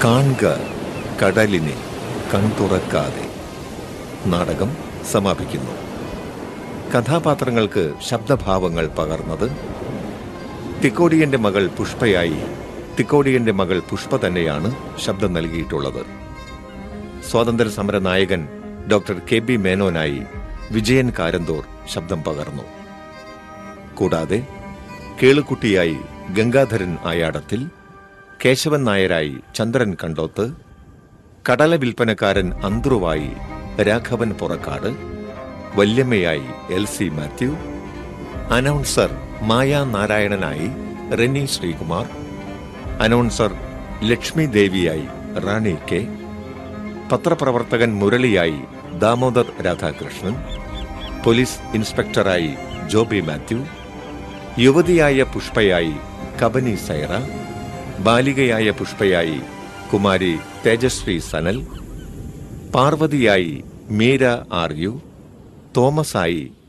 കാൺക കടലിനെ കൺതുറക്കാതെ നാടകം സമാപിക്കുന്നു കഥാപാത്രങ്ങൾക്ക് ശബ്ദഭാവങ്ങൾ പകർന്നത് തിക്കോടിയന്റെ മകൾ പുഷ്പയായി തിക്കോടിയന്റെ മകൾ പുഷ്പ തന്നെയാണ് ശബ്ദം നൽകിയിട്ടുള്ളത് സ്വാതന്ത്ര്യ സമര നായകൻ ഡോക്ടർ കെ ബി മേനോനായി വിജയൻ കാരന്തോർ ശബ്ദം പകർന്നു കൂടാതെ കേളുക്കുട്ടിയായി ഗംഗാധരൻ ആയാടത്തിൽ കേശവൻ നായരായി ചന്ദ്രൻ കണ്ടോത്ത് കടല വിൽപ്പനക്കാരൻ അന്ത്രുവായി രാഘവൻ പുറക്കാട് വല്യമ്മയായി L C Mathew announcer Maya നാരായണനായി റെനി ശ്രീകുമാർ അനൗൺസർ ലക്ഷ്മി ദേവിയായി റാണി കെ പത്രപ്രവർത്തകൻ മുരളിയായി ദാമോദർ രാധാകൃഷ്ണൻ പോലീസ് ഇൻസ്പെക്ടറായി ജോബി മാത്യു യുവതിയായ പുഷ്പയായി കബനി സൈറ ബാലികയായ പുഷ്പയായി കുമാരി തേജസ്വി സനൽ പാർവതിയായി മീര ആർ യു തോമസായി